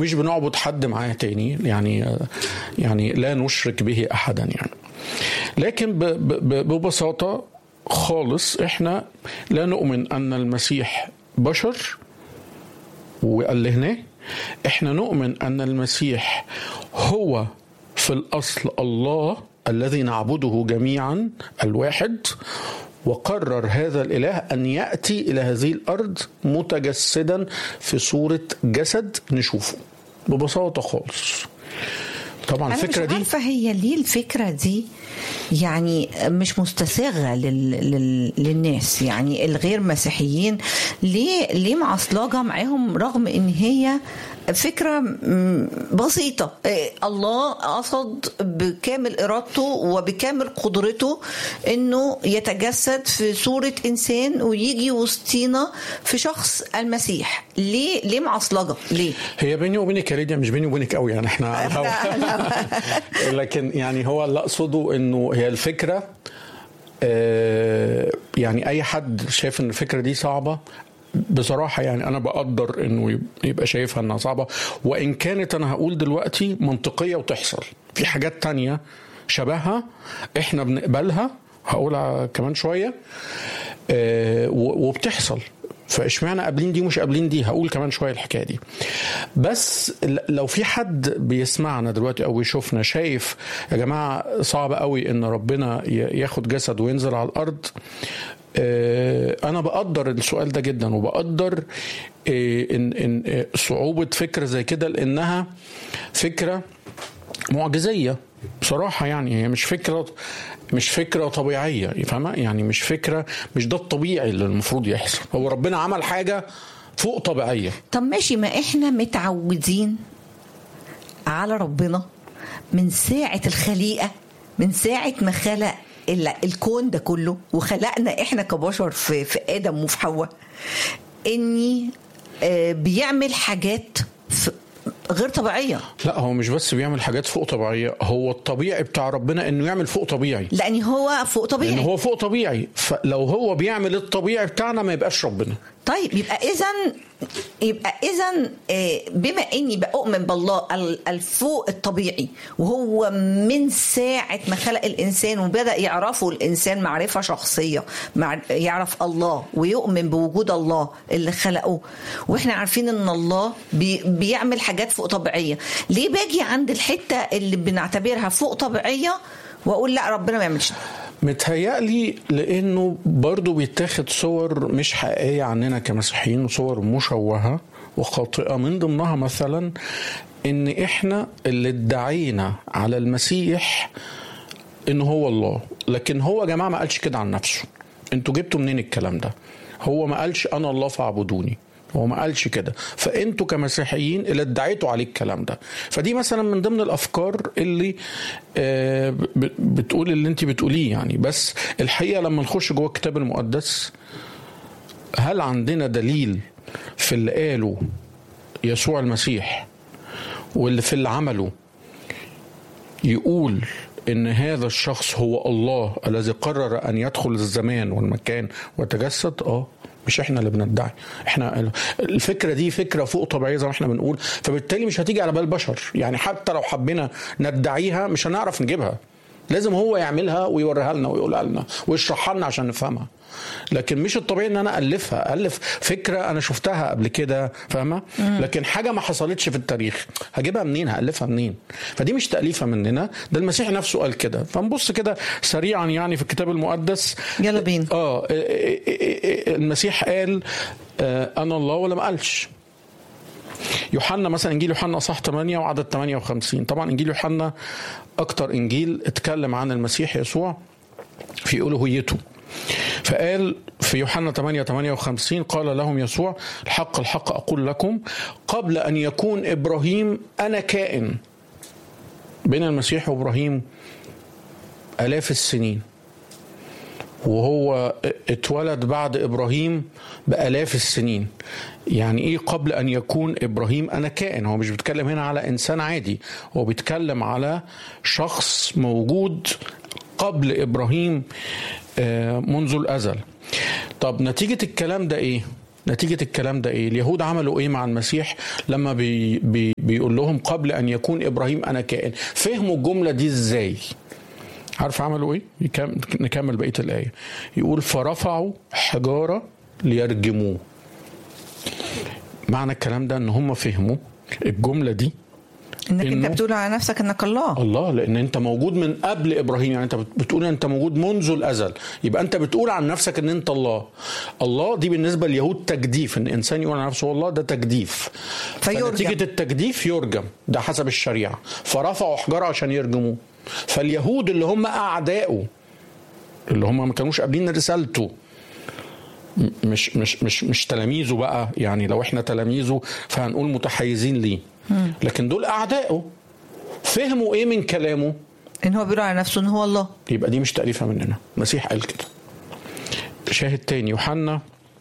ومش بنعبد حد معاه تاني يعني يعني لا نشرك به احدا يعني لكن ب- ب- ب- ببساطه خالص احنا لا نؤمن ان المسيح بشر وألهناه احنا نؤمن ان المسيح هو في الاصل الله الذي نعبده جميعا الواحد وقرر هذا الاله ان ياتي الى هذه الارض متجسدا في صوره جسد نشوفه ببساطه خالص طبعا انا مش الفكره دي عارفه هي ليه الفكره دي يعني مش مستساغه لل... لل... للناس يعني الغير مسيحيين ليه ليه معصلجه معاهم رغم ان هي فكرة م- بسيطة إيه، الله قصد بكامل إرادته وبكامل قدرته إنه يتجسد في صورة إنسان ويجي وسطينا في شخص المسيح ليه ليه معصلجة ليه هي بيني وبينك يا ليديا مش بيني وبينك قوي يعني احنا على الهوا. لكن يعني هو اللي اقصده انه هي الفكره آه، يعني اي حد شايف ان الفكره دي صعبه بصراحه يعني انا بقدر انه يب- يبقى شايفها انها صعبه وان كانت انا هقول دلوقتي منطقيه وتحصل في حاجات تانية شبهها احنا بنقبلها هقولها كمان شويه آه، و- وبتحصل فاشمعنى قابلين دي ومش قابلين دي هقول كمان شويه الحكايه دي بس ل- لو في حد بيسمعنا دلوقتي او بيشوفنا شايف يا جماعه صعب قوي ان ربنا ي- ياخد جسد وينزل على الارض آه، انا بقدر السؤال ده جدا وبقدر آه، ان ان آه، صعوبه فكره زي كده لانها فكره معجزيه بصراحه يعني هي مش فكره مش فكره طبيعيه فاهمه يعني مش فكره مش ده الطبيعي اللي المفروض يحصل هو ربنا عمل حاجه فوق طبيعيه طب ماشي ما احنا متعودين على ربنا من ساعة الخليقة من ساعة ما خلق ال- الكون ده كله وخلقنا احنا كبشر في, في آدم وفي حواء اني آه، بيعمل حاجات ف- غير طبيعية لا هو مش بس بيعمل حاجات فوق طبيعيه هو الطبيعي بتاع ربنا انه يعمل فوق طبيعي لأن هو فوق لان طبيعي هو فوق طبيعي فلو هو بيعمل الطبيعي بتاعنا ما يبقاش ربنا طيب يبقى اذا يبقى اذا بما اني بؤمن بالله ال- الفوق الطبيعي وهو من ساعه ما خلق الانسان وبدا يعرفه الانسان معرفه شخصيه مع يعرف الله ويؤمن بوجود الله اللي خلقه واحنا عارفين ان الله بي بيعمل حاجات فوق طبيعيه ليه باجي عند الحته اللي بنعتبرها فوق طبيعيه واقول لا ربنا ما يعملش ده متهيألي لأنه برضو بيتاخد صور مش حقيقية عننا كمسيحيين وصور مشوهة وخاطئة من ضمنها مثلا إن إحنا اللي ادعينا على المسيح إن هو الله لكن هو يا جماعة ما قالش كده عن نفسه انتوا جبتوا منين الكلام ده هو ما قالش أنا الله فاعبدوني هو ما قالش كده فانتوا كمسيحيين اللي ادعيتوا عليه الكلام ده فدي مثلا من ضمن الافكار اللي آه، ب- بتقول اللي انت بتقوليه يعني بس الحقيقه لما نخش جوه الكتاب المقدس هل عندنا دليل في اللي قاله يسوع المسيح واللي في اللي عمله يقول ان هذا الشخص هو الله الذي قرر ان يدخل الزمان والمكان ويتجسد اه مش احنا اللي بندعي احنا الفكره دي فكره فوق طبيعيه زي ما احنا بنقول فبالتالي مش هتيجي على بال بشر يعني حتى لو حبينا ندعيها مش هنعرف نجيبها لازم هو يعملها ويوريها لنا ويقولها لنا ويشرحها لنا عشان نفهمها لكن مش الطبيعي ان انا الفها الف فكره انا شفتها قبل كده فاهمه لكن حاجه ما حصلتش في التاريخ هجيبها منين هالفها منين فدي مش تاليفه مننا ده المسيح نفسه قال كده فنبص كده سريعا يعني في الكتاب المقدس يلا بينا. اه المسيح قال آه، انا الله ولا ما قالش يوحنا مثلا انجيل يوحنا اصح 8 وعدد 58 طبعا انجيل يوحنا اكتر انجيل اتكلم عن المسيح يسوع في الوهيته فقال في يوحنا 8 58 قال لهم يسوع الحق الحق اقول لكم قبل ان يكون ابراهيم انا كائن بين المسيح وابراهيم الاف السنين وهو اتولد بعد ابراهيم بالاف السنين يعني ايه قبل ان يكون ابراهيم انا كائن هو مش بيتكلم هنا على انسان عادي هو بيتكلم على شخص موجود قبل ابراهيم آه، منذ الازل طب نتيجه الكلام ده ايه نتيجة الكلام ده ايه اليهود عملوا ايه مع المسيح لما بي بي بيقول لهم قبل ان يكون ابراهيم انا كائن فهموا الجملة دي ازاي عارف عملوا ايه يكم- نكمل بقية الآية يقول فرفعوا حجارة ليرجموه معنى الكلام ده ان هم فهموا الجملة دي انك انت إنه- بتقول على نفسك انك الله الله لان انت موجود من قبل ابراهيم يعني انت بتقول انت موجود منذ الازل يبقى انت بتقول عن نفسك ان انت الله الله دي بالنسبه لليهود تجديف ان انسان يقول عن نفسه الله ده تجديف فيرجم. فنتيجه التجديف يرجم ده حسب الشريعه فرفعوا حجاره عشان يرجموه فاليهود اللي هم اعدائه اللي هم ما كانوش قابلين رسالته م- مش مش مش مش تلاميذه بقى يعني لو احنا تلاميذه فهنقول متحيزين ليه لكن دول اعدائه فهموا ايه من كلامه ان هو بيقول على نفسه ان هو الله يبقى دي مش تأليفة مننا المسيح قال كده شاهد تاني يوحنا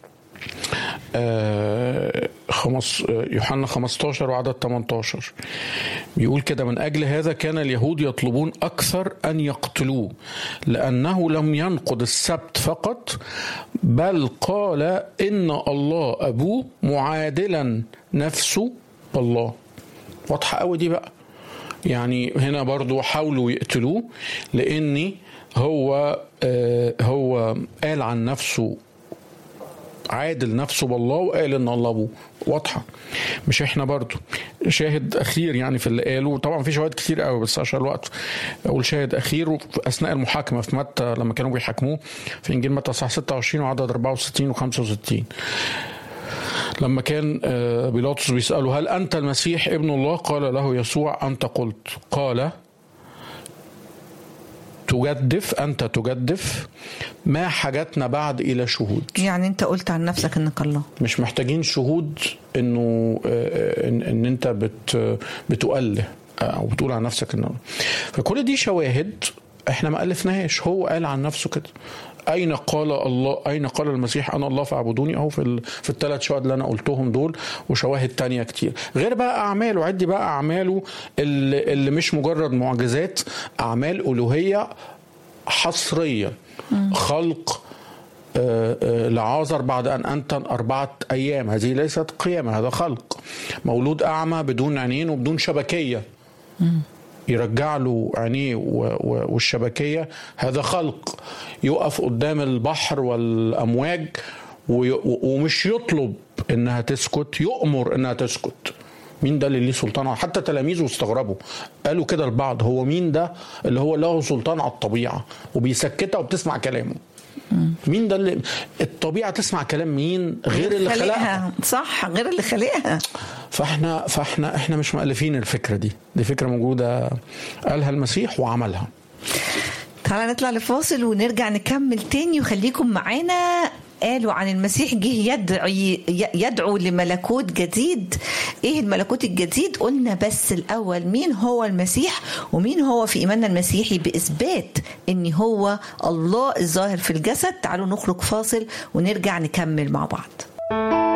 آه، خمس آه، يوحنا 15 وعدد 18 بيقول كده من أجل هذا كان اليهود يطلبون أكثر أن يقتلوه لأنه لم ينقض السبت فقط بل قال إن الله أبوه معادلا نفسه بالله واضحة قوي دي بقى يعني هنا برضو حاولوا يقتلوه لاني هو آه، هو قال عن نفسه عادل نفسه بالله وقال ان الله ابوه واضحه مش احنا برضو شاهد اخير يعني في اللي قاله طبعا في شواهد كتير قوي بس عشان الوقت اقول شاهد اخير في اثناء المحاكمه في متى لما كانوا بيحاكموه في انجيل متى صح 26 وعدد 64 و65 لما كان آه، بيلاطس بيسأله هل أنت المسيح ابن الله قال له يسوع أنت قلت قال تجدف أنت تجدف ما حاجتنا بعد إلى شهود يعني انت قلت عن نفسك انك الله مش محتاجين شهود انه آه، ان, إن انت بت بتؤله او بتقول عن نفسك انه فكل دي شواهد احنا ما الفناهاش هو قال عن نفسه كده اين قال الله اين قال المسيح انا الله فاعبدوني اهو في ال... في الثلاث شهود اللي انا قلتهم دول وشواهد تانية كتير غير بقى اعماله عدي بقى اعماله اللي, اللي مش مجرد معجزات اعمال الوهيه حصريه خلق آه، آه، لعازر بعد أن أنتن أربعة أيام هذه ليست قيامة هذا خلق مولود أعمى بدون عينين وبدون شبكية يرجع له عينيه و- و- والشبكية هذا خلق يقف قدام البحر والأمواج وي- و- ومش يطلب إنها تسكت يؤمر إنها تسكت مين ده اللي ليه سلطان على- حتى تلاميذه استغربوا قالوا كده البعض هو مين ده اللي هو له سلطان على الطبيعة وبيسكتها وبتسمع كلامه مين ده اللي الطبيعة تسمع كلام مين غير اللي خلقها صح غير اللي خلقها فاحنا فاحنا احنا مش مؤلفين الفكرة دي دي فكرة موجودة قالها المسيح وعملها تعالى نطلع لفاصل ونرجع نكمل تاني وخليكم معانا قالوا عن المسيح جه يدعي يدعو لملكوت جديد ايه الملكوت الجديد قلنا بس الاول مين هو المسيح ومين هو في ايماننا المسيحي باثبات ان هو الله الظاهر في الجسد تعالوا نخرج فاصل ونرجع نكمل مع بعض